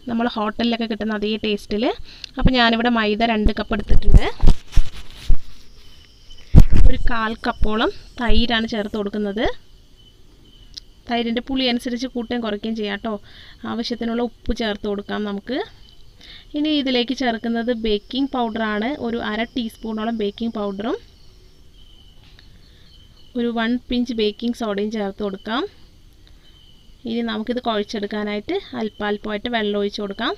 നമ്മൾ ഹോട്ടലിലൊക്കെ കിട്ടുന്ന അതേ ടേസ്റ്റിൽ അപ്പോൾ ഞാനിവിടെ മൈദ രണ്ട് കപ്പ് എടുത്തിട്ടുണ്ട് ഒരു കാൽ കപ്പോളം തൈരാണ് ചേർത്ത് കൊടുക്കുന്നത് തൈരിൻ്റെ പുളി അനുസരിച്ച് കൂട്ടുകയും കുറയ്ക്കുകയും ചെയ്യാം കേട്ടോ ആവശ്യത്തിനുള്ള ഉപ്പ് ചേർത്ത് കൊടുക്കാം നമുക്ക് ഇനി ഇതിലേക്ക് ചേർക്കുന്നത് ബേക്കിംഗ് പൗഡറാണ് ഒരു അര ടീസ്പൂണോളം ബേക്കിംഗ് പൗഡറും ഒരു വൺ പിഞ്ച് ബേക്കിംഗ് സോഡയും ചേർത്ത് കൊടുക്കാം ഇനി നമുക്കിത് കുഴച്ചെടുക്കാനായിട്ട് അല്പാൽപ്പമായിട്ട് വെള്ളം ഒഴിച്ച് കൊടുക്കാം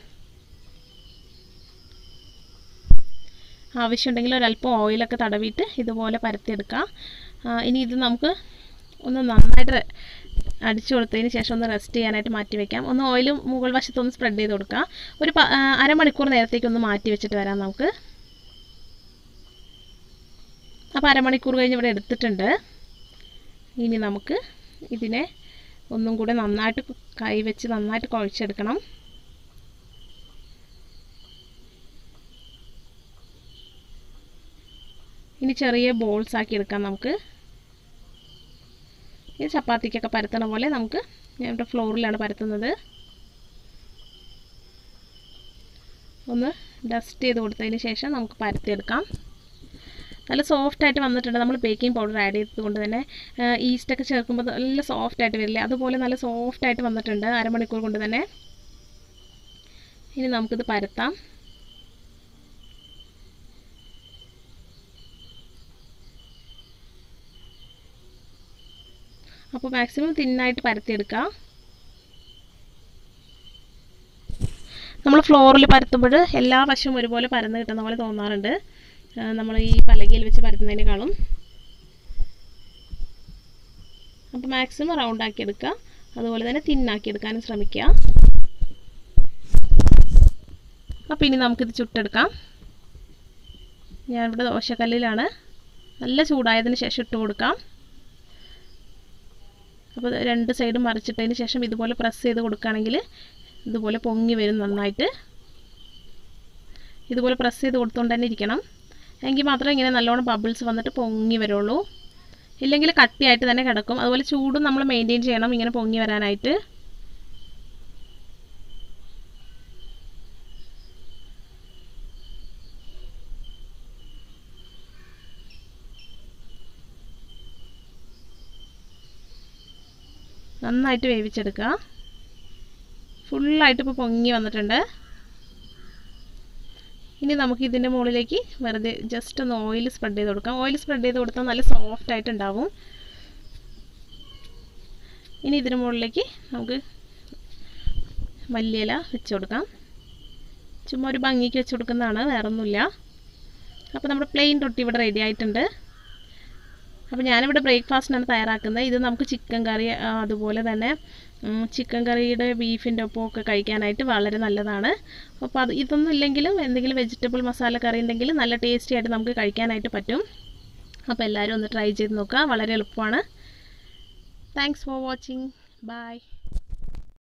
ആവശ്യമുണ്ടെങ്കിൽ ഒരല്പം ഓയിലൊക്കെ തടവിയിട്ട് ഇതുപോലെ പരത്തിയെടുക്കാം ഇനി ഇത് നമുക്ക് ഒന്ന് നന്നായിട്ട് അടിച്ചു കൊടുത്തതിന് ശേഷം ഒന്ന് റെസ്റ്റ് ചെയ്യാനായിട്ട് മാറ്റി വെക്കാം ഒന്ന് ഓയിൽ മുകൾ വശത്തൊന്ന് സ്പ്രെഡ് ചെയ്ത് കൊടുക്കാം ഒരു അരമണിക്കൂർ നേരത്തേക്ക് ഒന്ന് മാറ്റി വെച്ചിട്ട് വരാം നമുക്ക് അപ്പോൾ അരമണിക്കൂർ കഴിഞ്ഞ് ഇവിടെ എടുത്തിട്ടുണ്ട് ഇനി നമുക്ക് ഇതിനെ ഒന്നും കൂടെ നന്നായിട്ട് കൈ വെച്ച് നന്നായിട്ട് കുഴച്ചെടുക്കണം ഇനി ചെറിയ ബോൾസ് ആക്കി എടുക്കാം നമുക്ക് ഇത് ചപ്പാത്തിക്കൊക്കെ പരത്തണ പോലെ നമുക്ക് ഞാൻ ഇവിടെ ഫ്ലോറിലാണ് പരത്തുന്നത് ഒന്ന് ഡസ്റ്റ് ചെയ്ത് കൊടുത്തതിന് ശേഷം നമുക്ക് പരത്തിയെടുക്കാം നല്ല സോഫ്റ്റ് ആയിട്ട് വന്നിട്ടുണ്ട് നമ്മൾ ബേക്കിംഗ് പൗഡർ ആഡ് ചെയ്തത് കൊണ്ട് തന്നെ ഈസ്റ്റൊക്കെ ചേർക്കുമ്പോൾ നല്ല സോഫ്റ്റ് ആയിട്ട് വരില്ലേ അതുപോലെ നല്ല സോഫ്റ്റ് ആയിട്ട് വന്നിട്ടുണ്ട് അരമണിക്കൂർ കൊണ്ട് തന്നെ ഇനി നമുക്കിത് പരത്താം അപ്പോൾ മാക്സിമം തിന്നായിട്ട് പരത്തിയെടുക്കാം നമ്മൾ ഫ്ലോറിൽ പരത്തുമ്പോൾ എല്ലാ വശവും ഒരുപോലെ പരന്ന് കിട്ടുന്ന പോലെ തോന്നാറുണ്ട് നമ്മൾ ഈ പലകയിൽ വെച്ച് പരത്തുന്നതിനേക്കാളും അപ്പോൾ മാക്സിമം റൗണ്ട് ആക്കി എടുക്കുക അതുപോലെ തന്നെ തിന്നാക്കി എടുക്കാനും ശ്രമിക്കുക അപ്പോൾ ഇനി നമുക്കിത് ചുട്ടെടുക്കാം ഞാനിവിടെ ദോശക്കല്ലിലാണ് നല്ല ചൂടായതിന് ശേഷം ഇട്ട് കൊടുക്കാം അപ്പോൾ രണ്ട് സൈഡും മറിച്ചിട്ടതിന് ശേഷം ഇതുപോലെ പ്രസ് ചെയ്ത് കൊടുക്കുകയാണെങ്കിൽ ഇതുപോലെ പൊങ്ങി വരും നന്നായിട്ട് ഇതുപോലെ പ്രസ് ചെയ്ത് കൊടുത്തുകൊണ്ട് തന്നെ ഇരിക്കണം എങ്കിൽ മാത്രമേ ഇങ്ങനെ നല്ലോണം ബബിൾസ് വന്നിട്ട് പൊങ്ങി വരുള്ളൂ ഇല്ലെങ്കിൽ കട്ടിയായിട്ട് തന്നെ കിടക്കും അതുപോലെ ചൂടും നമ്മൾ മെയിൻറ്റെയിൻ ചെയ്യണം ഇങ്ങനെ പൊങ്ങി വരാനായിട്ട് നന്നായിട്ട് വേവിച്ചെടുക്കുക ഫുള്ളായിട്ട് ഇപ്പോൾ പൊങ്ങി വന്നിട്ടുണ്ട് ഇനി നമുക്ക് ഇതിൻ്റെ മുകളിലേക്ക് വെറുതെ ജസ്റ്റ് ഒന്ന് ഓയിൽ സ്പ്രെഡ് ചെയ്ത് കൊടുക്കാം ഓയിൽ സ്പ്രെഡ് ചെയ്ത് കൊടുത്താൽ നല്ല സോഫ്റ്റ് ആയിട്ടുണ്ടാവും ഇനി ഇതിന് മുകളിലേക്ക് നമുക്ക് മല്ലിയില വെച്ച് കൊടുക്കാം ചുമ്മാ ഒരു ഭംഗിക്ക് വെച്ച് കൊടുക്കുന്നതാണ് വേറൊന്നുമില്ല അപ്പോൾ നമ്മുടെ പ്ലെയിൻ റൊട്ടി ഇവിടെ റെഡി ആയിട്ടുണ്ട് അപ്പോൾ ഞാനിവിടെ ബ്രേക്ക്ഫാസ്റ്റിനാണ് തയ്യാറാക്കുന്നത് ഇത് നമുക്ക് ചിക്കൻ കറി അതുപോലെ തന്നെ ചിക്കൻ കറിയുടെ ബീഫിൻ്റെ ഒപ്പം ഒക്കെ കഴിക്കാനായിട്ട് വളരെ നല്ലതാണ് അപ്പോൾ അത് ഇതൊന്നും ഇല്ലെങ്കിലും എന്തെങ്കിലും വെജിറ്റബിൾ മസാല കറി ഉണ്ടെങ്കിൽ നല്ല ടേസ്റ്റി ആയിട്ട് നമുക്ക് കഴിക്കാനായിട്ട് പറ്റും അപ്പോൾ എല്ലാവരും ഒന്ന് ട്രൈ ചെയ്ത് നോക്കുക വളരെ എളുപ്പമാണ് താങ്ക്സ് ഫോർ വാച്ചിങ് ബൈ